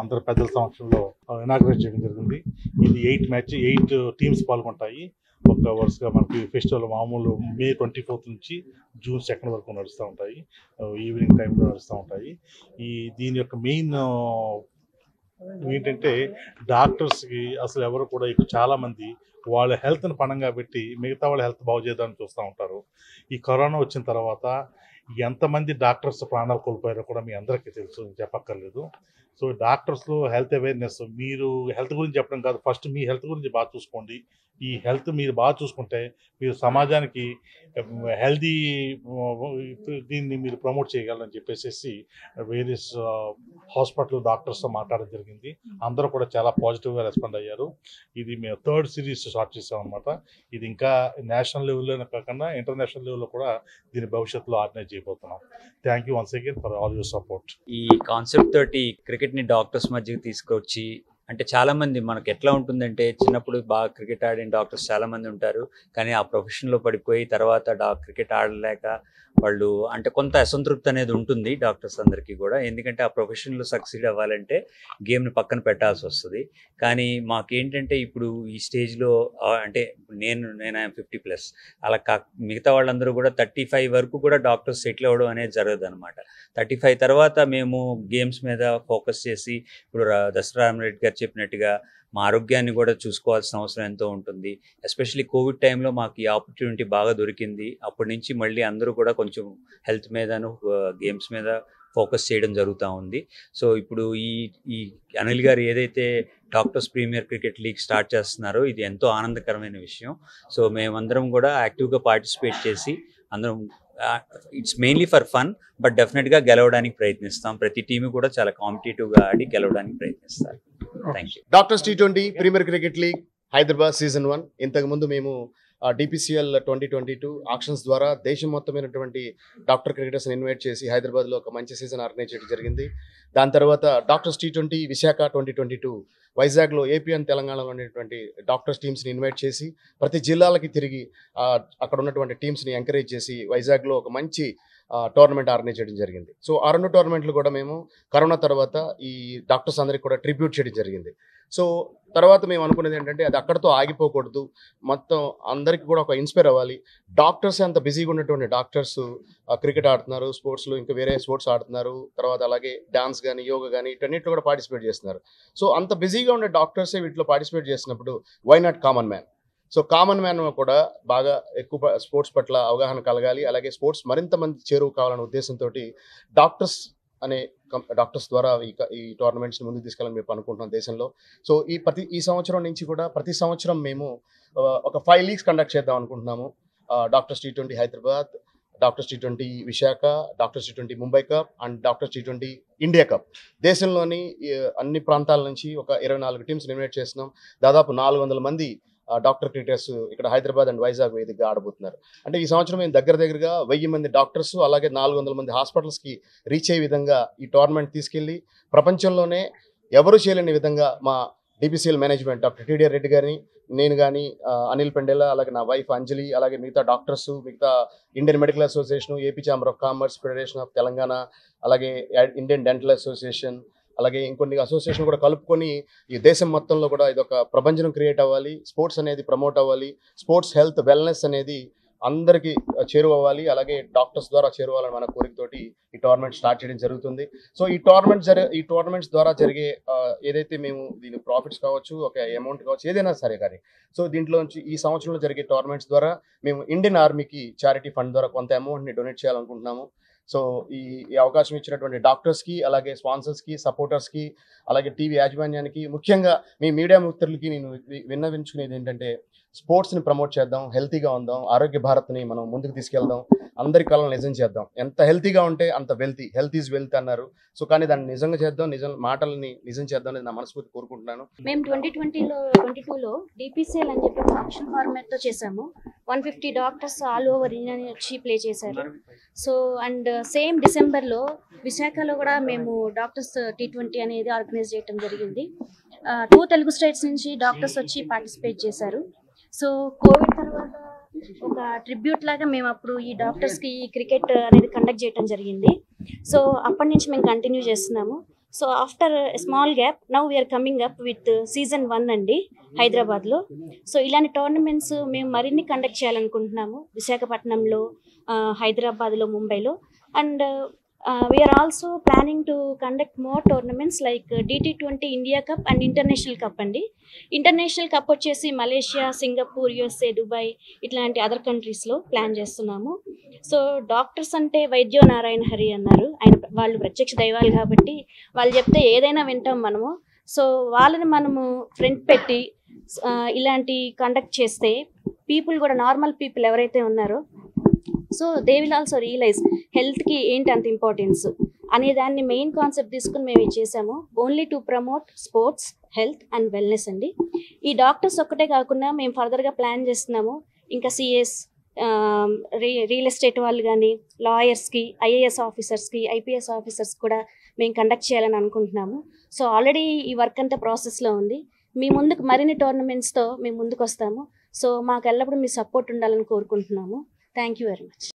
అందరు పెద్దల సమక్షంలో ఇనాగ్రేట్ చేయడం జరిగింది ఇది ఎయిట్ మ్యాచ్ ఎయిట్ టీమ్స్ పాల్గొంటాయి ఒక వరుసగా మనకి ఫెస్టివల్ మామూలు మే ట్వంటీ ఫోర్త్ నుంచి జూన్ సెకండ్ వరకు నడుస్తూ ఉంటాయి ఈవినింగ్ టైంలో నడుస్తూ ఉంటాయి ఈ దీని యొక్క మెయిన్ ఏంటంటే డాక్టర్స్కి అసలు ఎవరు కూడా ఇప్పుడు చాలా మంది వాళ్ళ హెల్త్ని పణంగా పెట్టి మిగతా వాళ్ళ హెల్త్ బాగు చేద్దామని చూస్తూ ఉంటారు ఈ కరోనా వచ్చిన తర్వాత ఎంతమంది డాక్టర్స్ ప్రాణాలు కోల్పోయారో కూడా మీ అందరికీ తెలుసు నేను చెప్పక్కర్లేదు సో డాక్టర్స్లో హెల్త్ అవేర్నెస్ మీరు హెల్త్ గురించి చెప్పడం కాదు ఫస్ట్ మీ హెల్త్ గురించి బాగా చూసుకోండి ఈ హెల్త్ మీరు బాగా చూసుకుంటే మీరు సమాజానికి హెల్దీ దీన్ని మీరు ప్రమోట్ చేయగలరని చెప్పేసి వేరియస్ హాస్పిటల్ డాక్టర్స్తో మాట్లాడడం జరిగింది అందరూ కూడా చాలా పాజిటివ్గా రెస్పాండ్ అయ్యారు ఇది మేము థర్డ్ సిరీస్ స్టార్ట్ చేసాం అనమాట ఇది ఇంకా నేషనల్ లెవెల్లోనే కాకుండా ఇంటర్నేషనల్ లెవెల్లో కూడా దీని భవిష్యత్తులో ఆర్గనైజ్ చేయబోతున్నాం thank you once again for all your support ఈ కాన్సెప్ట్ తోటి క్రికెట్ ని డాక్టర్స్ మధ్యకి తీసుకొచ్చి అంటే చాలా మంది మనకు ఎట్లా ఉంటుందంటే చిన్నప్పుడు బాగా క్రికెట్ ఆడిన డాక్టర్స్ చాలా మంది ఉంటారు కానీ ఆ ప్రొఫెషన్ లో పడిపోయి తర్వాత డా క్రికెట్ ఆడలేక వాళ్ళు అంటే కొంత అసంతృప్తి అనేది ఉంటుంది డాక్టర్స్ అందరికీ కూడా ఎందుకంటే ఆ ప్రొఫెషన్లో సక్సీడ్ అవ్వాలంటే గేమ్ని పక్కన పెట్టాల్సి వస్తుంది కానీ మాకేంటంటే ఇప్పుడు ఈ స్టేజ్లో అంటే నేను నేను ఫిఫ్టీ ప్లస్ అలా కా మిగతా వాళ్ళందరూ కూడా థర్టీ ఫైవ్ వరకు కూడా డాక్టర్స్ సెటిల్ అవ్వడం అనేది జరగదు అనమాట థర్టీ ఫైవ్ తర్వాత మేము గేమ్స్ మీద ఫోకస్ చేసి ఇప్పుడు రా- దసరా రామరెడ్డి గారు చెప్పినట్టుగా మా ఆరోగ్యాన్ని కూడా చూసుకోవాల్సిన అవసరం ఎంతో ఉంటుంది ఎస్పెషలీ కోవిడ్ టైంలో మాకు ఈ ఆపర్చునిటీ బాగా దొరికింది అప్పటి నుంచి మళ్ళీ అందరూ కూడా కొంచెం హెల్త్ మీదను గేమ్స్ మీద ఫోకస్ చేయడం జరుగుతూ ఉంది సో ఇప్పుడు ఈ ఈ అనిల్ గారు ఏదైతే doctors premier cricket league start చేస్తున్నారో ఇది ఎంతో ఆనందకరమైన విషయం సో మేమందరం కూడా యాక్టివ్గా పార్టిసిపేట్ చేసి అందరం it's mainly for fun but డెఫినెట్గా గెలవడానికి ప్రయత్నిస్తాం ప్రతి టీం కూడా చాలా కాంపిటేటివ్గా ఆడి గెలవడానికి ప్రయత్నిస్తారు thank you doctors T twenty premier cricket league Hyderabad season one ఇంతకుముందు మేము DPCL twenty twenty two auctions ద్వారా దేశం మొత్తమైనటువంటి డాక్టర్ క్రికెటర్స్ని ఇన్వైట్ చేసి హైదరాబాద్లో ఒక మంచి సీజన్ ఆర్గనైజ్ చేయడం జరిగింది దాని తర్వాత doctors T twenty Visakha twenty twenty two వైజాగ్లో ఏపీ అండ్ తెలంగాణలో ఉండేటువంటి డాక్టర్స్ టీమ్స్ని ఇన్వైట్ చేసి ప్రతి జిల్లాలకి తిరిగి ఆ, అక్కడ ఉన్నటువంటి టీమ్స్ని ఎంకరేజ్ చేసి వైజాగ్లో ఒక మంచి టోర్నమెంట్ ఆర్గనైజ్ చేయడం జరిగింది సో ఆ రెండు టోర్నమెంట్లు కూడా మేము కరోనా తర్వాత ఈ డాక్టర్స్ అందరికి కూడా ట్రిబ్యూట్ చేయడం జరిగింది సో తర్వాత మేము అనుకునేది ఏంటంటే అది అక్కడతో ఆగిపోకూడదు మొత్తం అందరికీ కూడా ఒక ఇన్స్పైర్ అవ్వాలి డాక్టర్స్ అంత బిజీగా ఉన్నటువంటి డాక్టర్స్ క్రికెట్ ఆడుతున్నారు స్పోర్ట్స్లో ఇంకా వేరే స్పోర్ట్స్ ఆడుతున్నారు తర్వాత అలాగే డాన్స్ కానీ యోగా కానీ వీటన్నిటిలో కూడా పార్టిసిపేట్ చేస్తున్నారు సో అంత బిజీగా ఉండే డాక్టర్సే వీటిలో పార్టిసిపేట్ చేసినప్పుడు why not common man so common man కూడా బాగా ఎక్కువ ప- స్పోర్ట్స్ పట్ల అవగాహన కలగాలి అలాగే స్పోర్ట్స్ మరింత మంది చేరువు కావాలనే ఉద్దేశంతో డాక్టర్స్ అనే కం- డాక్టర్స్ ద్వారా ఈ క- ఈ టోర్నమెంట్స్ని ముందుకు తీసుకెళ్ళాలని మేము అనుకుంటున్నాం దేశంలో సో ఈ ప్రతి ఈ సంవత్సరం నుంచి కూడా ప్రతి సంవత్సరం మేము ఆ, ఒక ఫైవ్ లీగ్స్ కండక్ట్ చేద్దాం అనుకుంటున్నాము doctors T twenty Hyderabad doctors T twenty Visakha doctors T twenty Mumbai cup and doctors T twenty India cup దేశంలోని ఈ, అన్ని ప్రాంతాల నుంచి ఒక ఇరవై నాలుగు టీమ్స్ ఇన్వైట్ చేస్తున్నాం దాదాపు నాలుగు వందల మంది ఆ, డాక్టర్ క్రికెటర్స్ ఇక్కడ హైదరాబాద్ అండ్ వైజాగ్ వేదికగా ఆడబోతున్నారు అంటే ఈ సంవత్సరం మేము దగ్గర దగ్గరగా వెయ్యి మంది డాక్టర్స్ అలాగే నాలుగు వందల మంది హాస్పిటల్స్కి రీచ్ అయ్యే విధంగా ఈ టోర్నమెంట్ తీసుకెళ్ళి ప్రపంచంలోనే ఎవరు చేయలేని విధంగా మా DPCL management doctor TDR Reddy garu నేను కానీ అనిల్ పెండెలా అలాగే నా వైఫ్ అంజలి అలాగే మిగతా డాక్టర్స్ మిగతా Indian medical association AP chamber of commerce federation of Telangana అలాగే ఇండియన్ డెంటల్ అసోసియేషన్ అలాగే ఇంకొన్ని అసోసియేషన్ కూడా కలుపుకొని ఈ దేశం మొత్తంలో కూడా ఇది ఒక ప్రపంచం క్రియేట్ అవ్వాలి స్పోర్ట్స్ అనేది ప్రమోట్ అవ్వాలి స్పోర్ట్స్ హెల్త్ వెల్నెస్ అనేది అందరికీ చేరువవ్వాలి అలాగే డాక్టర్స్ ద్వారా చేరువాలని మన కోరికతోటి ఈ టోర్నమెంట్ స్టార్ట్ చేయడం జరుగుతుంది సో ఈ టోర్నమెంట్ జరి ఈ టోర్నమెంట్స్ ద్వారా జరిగే ఆ, ఏదైతే మేము దీని ప్రాఫిట్స్ కావచ్చు ఒక అమౌంట్ కావచ్చు ఏదైనా సరే కానీ సో దీంట్లో నుంచి ఈ సంవత్సరంలో జరిగే టోర్నమెంట్స్ ద్వారా మేము ఇండియన్ ఆర్మీకి చారిటీ ఫండ్ ద్వారా కొంత అమౌంట్ని డొనేట్ చేయాలనుకుంటున్నాము సో ఈ ఈ అవకాశం ఇచ్చినటువంటి డాక్టర్స్కి అలాగే స్పాన్సర్స్కి సపోర్టర్స్కి అలాగే టీవీ యాజమాన్యానికి ముఖ్యంగా మీ మీడియా మిత్రులకి నేను వి- విన్నవించుకునేది ఏంటంటే స్పోర్ట్స్ని ప్రమోట్ చేద్దాం హెల్తీగా ఉందాం ఆరోగ్య భారత్ని మనం ముందుకు తీసుకెళ్దాం అందరి కళను నిజం చేద్దాం ఎంత హెల్తీగా ఉంటే అంత వెల్తీ హెల్త్ ఈజ్ వెల్త్ అన్నారు సో కానీ దాన్ని నిజంగా చేద్దాం నిజం మాటలని నిజం చేద్దాం అనేది నా మనస్ఫూర్తి కోరుకుంటున్నాను మేము ట్వంటీ ట్వంటీలో ట్వంటీ టూలో డిపిసిఎల్ అని చెప్పి ఫంక్షన్ ఫార్మాట్తో చేసాము one fifty doctors all over India వచ్చి ప్లే చేశారు సో అండ్ సేమ్ డిసెంబర్లో విశాఖలో కూడా మేము డాక్టర్స్ టీ ట్వంటీ అనేది ఆర్గనైజ్ చేయడం జరిగింది టూ తెలుగు స్టేట్స్ నుంచి డాక్టర్స్ వచ్చి పార్టిసిపేట్ చేశారు సో కోవిడ్ తర్వాత ఒక ట్రిబ్యూట్ లాగా మేము అప్పుడు ఈ డాక్టర్స్కి క్రికెట్ అనేది కండక్ట్ చేయడం జరిగింది సో అప్పటి నుంచి మేము కంటిన్యూ చేస్తున్నాము so after small gap now we are coming up with season one అండి హైదరాబాద్లో సో ఇలాంటి టోర్నమెంట్స్ మేము మరిన్ని కండక్ట్ చేయాలనుకుంటున్నాము విశాఖపట్నంలో ఆ, హైదరాబాద్లో ముంబైలో and we are also planning to conduct more tournaments like DT twenty India cup and international cup అండి ఇంటర్నేషనల్ కప్ వచ్చేసి మలేషియా సింగపూర్ యుఎస్ఏ దుబాయ్ ఇట్లాంటి అదర్ కంట్రీస్లో ప్లాన్ చేస్తున్నాము సో డాక్టర్స్ అంటే వైద్యో నారాయణ హరి అన్నారు ఆయన వాళ్ళు ప్రత్యక్ష దైవాలు కాబట్టి వాళ్ళు చెప్తే ఏదైనా వింటాం మనము సో వాళ్ళని మనము ఫ్రంట్ పెట్టి ఆ, ఇలాంటి కండక్ట్ చేస్తే పీపుల్ కూడా నార్మల్ పీపుల్ ఎవరైతే ఉన్నారో so they will also realise హెల్త్కి ఏంటి అంత ఇంపార్టెన్స్ అనే దాన్ని మెయిన్ కాన్సెప్ట్ తీసుకుని మేము ఇది చేసాము only to promote sports health and wellness అండి ఈ డాక్టర్స్ ఒక్కటే కాకుండా మేము ఫర్దర్గా ప్లాన్ చేస్తున్నాము ఇంకా సిఎస్ రియల్ ఎస్టేట్ వాళ్ళు కానీ లాయర్స్కి ఐఏఎస్ ఆఫీసర్స్కి ఐపీఎస్ ఆఫీసర్స్ కూడా మేము కండక్ట్ చేయాలని అనుకుంటున్నాము సో ఆల్రెడీ ఈ వర్క్ అంతా ప్రాసెస్లో ఉంది మీ ముందుకు మరిన్ని టోర్నమెంట్స్తో మేము ముందుకు వస్తాము సో మాకు ఎల్లప్పుడూ మీ సపోర్ట్ ఉండాలని కోరుకుంటున్నాము థ్యాంక్ యూ వెరీ మచ్